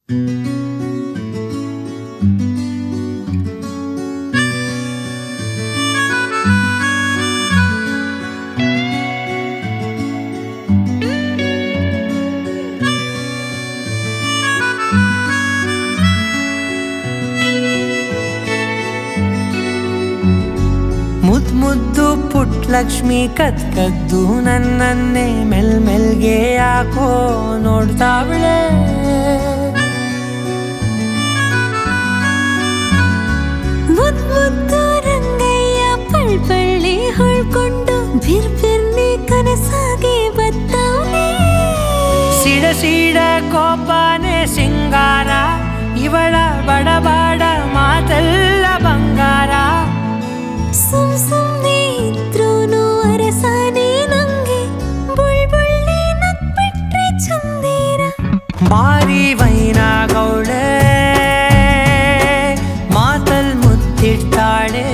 ಮುದ್ ಮುದ್ದು ಪುಟ್ ಲಕ್ಷ್ಮಿ ಕದ್ ಕದ್ದು ನನ್ನನ್ನೇ ಮೆಲ್ ಮೆಲ್ಗೆ ಯಾಕೋ ನೋಡ್ತಾವಳೆ ಮುದ್ ಮುದ್ದು ರಂಗಯ್ಯ ಪಳ್ ಪಳ್ಳಿ ಹೊಳ್ಕೊಂಡು ಬಿರ್ ಬಿರ್ನಿ ಕನಸಾಗಿ ಬತ್ತವನೆ ಸಿಡ ಸಿಡ ಕೋಪನೆ ಸಿಂಗಾರ ಇವಳ ಬಡಬಾಡ ಮಾತೆಲ್ಲ ಬಂಗಾರ ಸುಮ್ ಸುಮ್ನೆ ಇದ್ರೂನು ಅರಸಾನೆ ನಂಗೆ ಬುಳ್ ಬುಳ್ಳಿ ನಗ್ಬಿಟ್ರೆ ಚಂದೀರ ಬಾರಿ ವೈನ ಗೌಳೆ ಮಾತಲ್ ಮುತ್ತಿಡ್ತಾಳೆ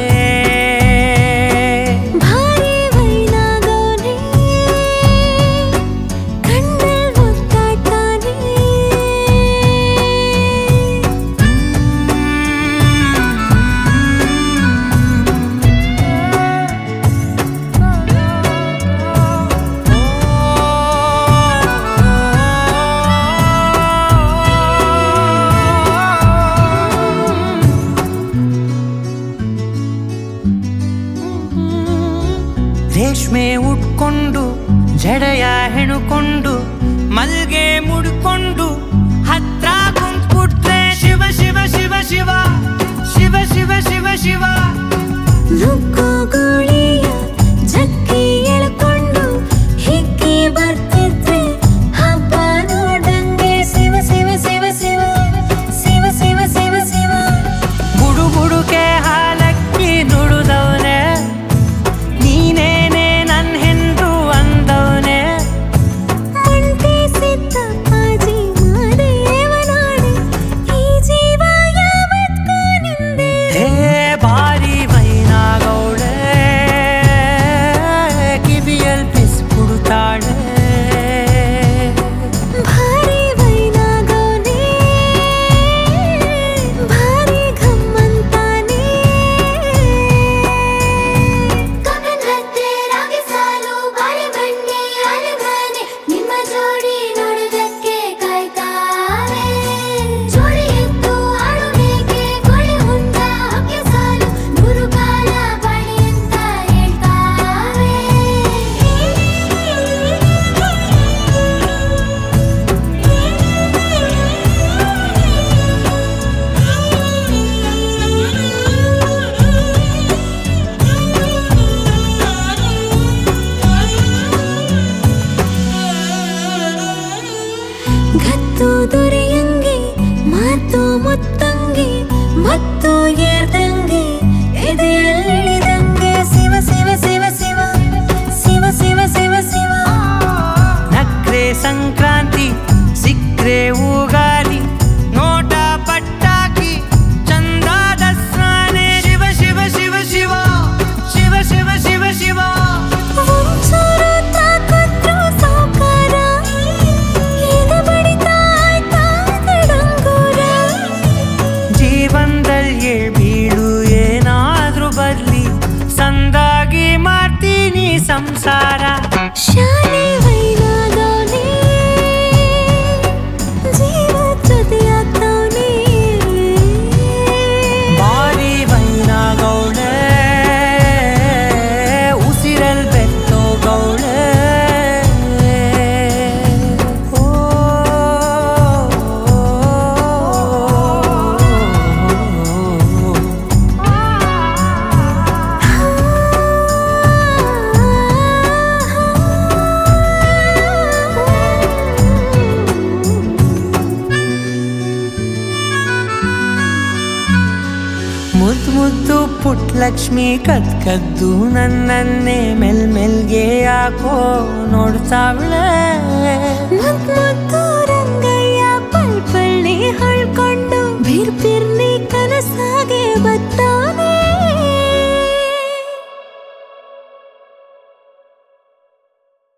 ಭಾರಿ ವೈನಾಗವ್ನೆ ಕಣ್ಣಲ್ ಮುತ್ತಾಡ್ತಾನೆ ರೇಷ್ಮೆ ಉಟ್ಕೊಂಡು ಜಡೆಯ ಹೆಣುಕೊಂಡು ಮಲ್ಗೆ ಮುಡ್ಕೊಂಡು ಹತ್ರ ಕುಂತ್ಬಿಟ್ರೆ ಶಿವ ಶಿವ ಶಿವ ಶಿವ ಶಿವ ಶಿವ ಶಿವ ಶಿವ ನುಗ್ಗೋ ಗೋಳಿಯ ಜಕ್ಕಿ ಎಳ್ಕೊಂಡು ಹಿಕ್ಕಿ ಬರ್ತಿದ್ರೆ ಹಬ್ಬ ನೋಡಂಗೆ ಶಿವ ಶಿವ ಶಿವ ಶಿವ ಶಿವ ಶಿವ ಶಿವ ಶಿವ ಬುಡು ಬುಡುಕೆ ಹಾಲಕ್ಕಿ ನುಡುದವನೆ ನೀನೇನೆ ನನ್ ಹೆಂಡ್ರು ಅಂದವನೆ ಮಂಟೆ ಸಿದ್ದಪ್ಪಾಜಿ ಮಾದೇವನಾಡಿ ಈ ಜೀವ ಯಾವತ್ಗೂ ನಿಂದೆ ಹೇ ಬಾರಿ ವೈನಾಗೌಳೆ ಕಿವಿಯಲ್ ಪಿಸ್ಬಿಡುತ್ತಾಳೆ ಭಾರಿ ವೈನಾಗವ್ನೆ ಭಾರಿ ಘಮ್ಮಂತಾನೆ ಕಮಲತ್ತೆ ರಾಗಿ ಸಾಲು ಬಾಳೆ ಬಂಡೆ ಅಲಗಾನೆ ನಿಮ್ಮ ಜೋಡಿ ನೋಡೋದಕ್ಕೆ ಕಾಯ್ತಾವೆ ಜೋಡಿ ಎತ್ತು ಆಡುವಿಕೆ ಕೊಳೆ ಹೊಂದ ಹಕ್ಕೆ ಸಾಲು ನೂರು ಕಾಲ ಬಾಳಿ ಅಂತ ಗತ್ತು ದೊರೆಯಂಗೆ ಮಾತು ಮುತ್ತಂಗೆ ಮತ್ತು ಏರ್ದಂಗೆ ಎದೆಯಲ್ಲಿಳಿದಂಗೆ ಶಿವ ಶಿವ ಶಿವ ಶಿವ ಶಿವ ಶಿವ ಶಿವ ಶಿವ ನಕ್ರೆ ಸಂಕ್ರಾಂತಿ ಸಿಕ್ರೆ ಉಗಾದಿ ನೋಟ ಪಟ್ಟಾಕಿ ಚಂದ ದಸ್ರಾನೆ ಶಿವ ಶಿವ ಶಿವ ಶಿವ ಶಿವ ಶಿವ ಶಿವ ಶಿವ ಒಂಚೂರು ತಾಕತ್ತು ಸಾಕಾರ ಎದೆ ಬಡಿತ ಆಯ್ತಾ ತಡಂಗೂರ ಜೀವನದಲ್ಲಿ ಬೀಳು ಏನಾದ್ರೂ ಬರ್ಲಿ ಸಂದಾಗಿ ಮಾಡ್ತೀನಿ ಸಂಸಾರ ಶಾಲೆ ವೈನಾಗವ್ನೆ ಜೀವ ಜೊತೆಯಾಗ್ತವ್ನೆ ಬಾರಿ ವೈನಾಗೌಳೆ ಉಸಿರಲ್ ಬೆತ್ತೋ ಗೌಳೆ ಓ ಮುದ್ದು ಮುದ್ದು ಪುಟ್ ಲಕ್ಷ್ಮಿ ಕದ್ ಕದ್ದು ನನ್ನನ್ನೇ ಮೆಲ್ ಮೆಲ್ಗೆ ಯಾಕೋ ನೋಡ್ತಾವಳೆ ಮುದ್